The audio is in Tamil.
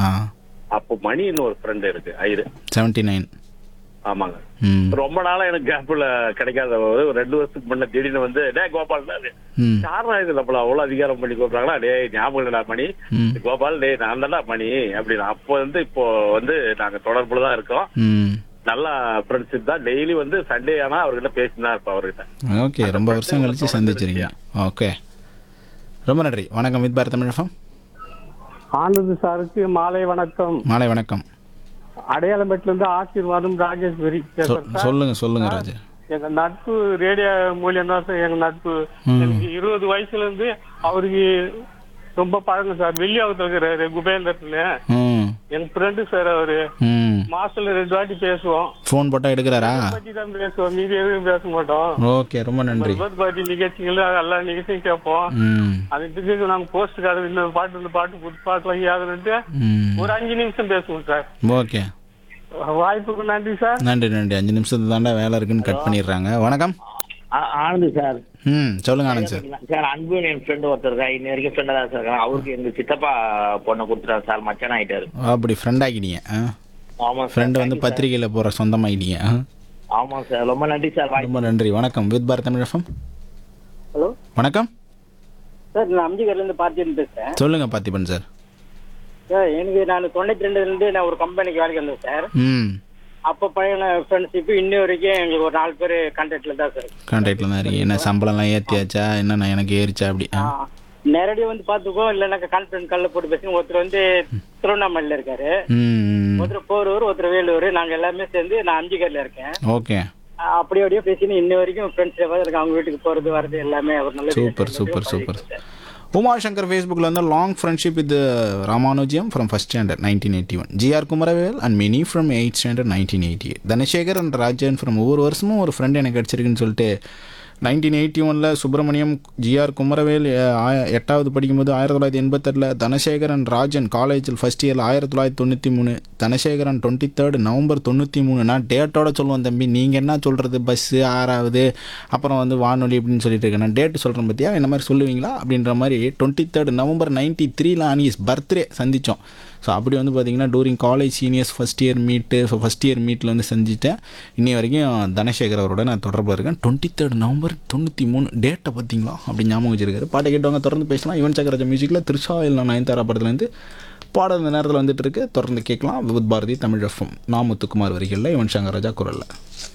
ஆ அப்போ மணின்னு ஒரு ஃப்ரெண்ட் இருக்கு ஐரு செவன்ட்டி நைன் ஆமாங்க ம் ரொம்ப நாளா எனக்கு கேப்ல கிடைக்காத ஒரு ரெண்டு வருஷத்துக்கு முன்ன திடீர்னு வந்து டே கோபால் ம் காரணம் இது நம்மள அவ்வளவு அதிகாரம் பண்ணி கூப்பிடுறாங்களா டேய் ஞாபகம் இல்லடா மணி ம் கோபால் டேய் நான் தான்டா மணி அப்படின்னு அப்போ வந்து இப்போ வந்து நாங்க தொடர்புல தான் இருக்கோம் ம் நல்ல ஃப்ரெண்ட்ஷிப் தான் டெய்லி வந்து சண்டே ஆனா அவர்கிட்ட பேசிட்டு தான் இருப்போம் அவர்கிட்ட ஓகே ரொம்ப வருஷம் கழிச்சு சந்திச்சிருக்கீங்க ஓகே ரொம்ப நன்றி வணக்கம் வித் பாரத் தமிழ் FM. ஆனந்த் சாருக்கு மாலை வணக்கம் மாலை வணக்கம் அடையாளமேட்ல இருந்து ஆசீர்வாதம் ராஜேஸ்வரி சொ- பேசுறேன் சார். சொல்லுங்க சொல்லுங்க ராஜு எங்க நட்பு ரேடியோ மூலியம் தான் சார் எங்க நட்பு ம். எனக்கு இருபது வயசுல இருந்து அவருக்கு ரொம்ப பழக்கம் சார் வெள்ளியாவத்துல இருக்கிறாரு குபேந்திரத்துல ம் என் ஃப்ரெண்டு சார் அவரு ம் மாசத்துல ரெண்டு வாட்டி பேசுவோம் ஃபோன் போட்டால் எடுக்கிறாரா பத்தி தான் பேசுவோம் மீதி எதுவும் பேச மாட்டோம் ஓகே ரொம்ப நன்றி பர்த் பார்ட்டி நிகழ்ச்சிகள் எல்லா நிகழ்ச்சியும் கேட்போம் ம் அதுக்கு நாங்க போஸ்ட் கார்டு இந்த பாட்டு இந்த பாட்டு புது பாட்டுலாம் யாருன்ட்டு ம் ஒரு அஞ்சு நிமிஷம் பேசுவோம் சார் ஓகே வாய்ப்புக்கு நன்றி சார் நன்றி நன்றி அஞ்சு நிமிஷத்துக்கு தாண்டா வேலை இருக்குன்னு கட் பண்ணிடுறாங்க வணக்கம் ஆ- ஆனந்த் சார் ம் சொல்லுங்க ஆனந்த் சார் சார் அன்பு என் ஃப்ரெண்டு ஒருத்தர் இருக்கா இன்ன வரைக்கும் ஃப்ரெண்டாக தான் சார் இருக்காங்க அவருக்கு எங்க சித்தப்பா பொண்ணை கொடுத்துட்டாரு சார் மச்சான் ஆயிட்டாரு அப்படி ஃப்ரெண்ட் ஆகிட்டீங்க ஆ ஆமா சார் ஃப்ரெண்டு வந்து பத்திரிக்கையில் போகிற சொந்தமாகிட்டீங்க ஆ ஆமா சார் ரொம்ப நன்றி சார் வாய்ப்பு ரொம்ப நன்றி வணக்கம் with Bharat Tamil FM. Hello வணக்கம் சார் நான் அம்ஜிகர்ல இருந்து பார்த்திபன் பேசுறேன் சொல்லுங்க பார்த்திபன் சார் சார் எனக்கு நான் தொண்ணூத்தி ரெண்டுல இருந்து நான் ஒரு கம்பெனிக்கு வேலைக்கு வந்தேன் சார் ம் அப்போ பழைய ஃப்ரெண்ட்ஷிப் இன்னி வரைக்கும் எங்களுக்கு ஒரு நாலு பேர் கான்டாக்ட்ல தான் சார் கான்டாக்டில் தான் இருக்கீங்க என்ன சம்பளம்லாம் ஏற்றியாச்சா என்ன எனக்கு ஏறிச்சா அப்படி ஆ ஆ, நேரடியா வந்து பாத்துக்கோ இல்லைனாக்கா கான்ஃபரன்ஸ் காலில் போட்டு பேசி ஒருத்தர் வந்து திருவண்ணாமலையில இருக்காரு ம் ஒருத்தர் போரூர் ஒருத்தர் வேலூர் நாங்க எல்லாமே சேர்ந்து நான் அம்ஜிகர்ல இருக்கேன் ஓகே ஆ, அப்படி அப்படியே பேசினு இன்ன வரைக்கும் ஃப்ரெண்ட்ஸ் இருக்கு அவங்க வீட்டுக்கு போறது வர்றது எல்லாமே அவர் நல்ல super super super Uma Shankar ஃபேஸ்புக்கில் வந்து long friendship with Ramanujam from first standard nineteen eighty one GR Kumaravel and Mini from eight standard nineteen eighty eight Dhanasekar and Rajan from ஒவ்வொரு வருஷமும் ஒரு ஃப்ரெண்ட் எனக்கு கிடச்சிருக்குன்னு சொல்லிட்டு நைன்டீன் எயிட்டி ஒனில் சுப்பிரமணியம் ஜிஆர் குமரவேல் அஹ், ஆய- எட்டாவது படிக்கும்போது ஆயிரத்தி தொள்ளாயிரத்தி எண்பத்தெட்டில் தனசேகர் அண்ட் ராஜன் காலேஜில் ஃபஸ்ட் இயரில் ஆயிரத்தி தொள்ளாயிரத்தி தொண்ணூற்றி மூணு Dhanasekar and twenty third November தொண்ணூற்றி மூணு நான் டேட்டோட சொல்லுவேன் தம்பி நீங்கள் என்ன சொல்கிறது பஸ்ஸு ஆறாவது அப்புறம் வந்து வானொலி அப்படின்னு சொல்லிட்டு இருக்கேன் நான் டேட்டு சொல்கிறேன் பற்றியா இந்த மாதிரி சொல்லுவீங்களா அப்படின்ற மாதிரி டுவெண்ட்டி தேர்ட் நவம்பர் நைன்ட்டி த்ரீல அனிஸ் பர்த்டே சந்தித்தோம் ஸோ அப்படி வந்து பார்த்தீங்கன்னா during college seniors first year meet so first year மீட்டில் வந்து செஞ்சுட்டேன் இன்னி வரைக்கும் தனசேகர் அவரோட நான் தொடர்பில் இருக்கேன் டுவெண்ட்டி தேர்ட் நவம்பர் தொண்ணூற்றி மூணு டேட்டை பார்த்தீங்களா அப்படி ஞாபகம் வச்சிருக்காரு பாட்டை கேட்டவங்க தொடர்ந்து பேசலாம் யுவன் சக்கரராஜ மியூசிக்கில் திருஷா இல்லை நயன்தாரா படத்துலேருந்து பாடல் இந்த நேரத்தில் வந்துட்டு இருக்கு தொடர்ந்து கேட்கலாம் வித் பாரதி தமிழ் எஃப்எம் நாமுத்துக்குமார் வரிகளில் யுவன் சங்கர் ராஜா குரலில்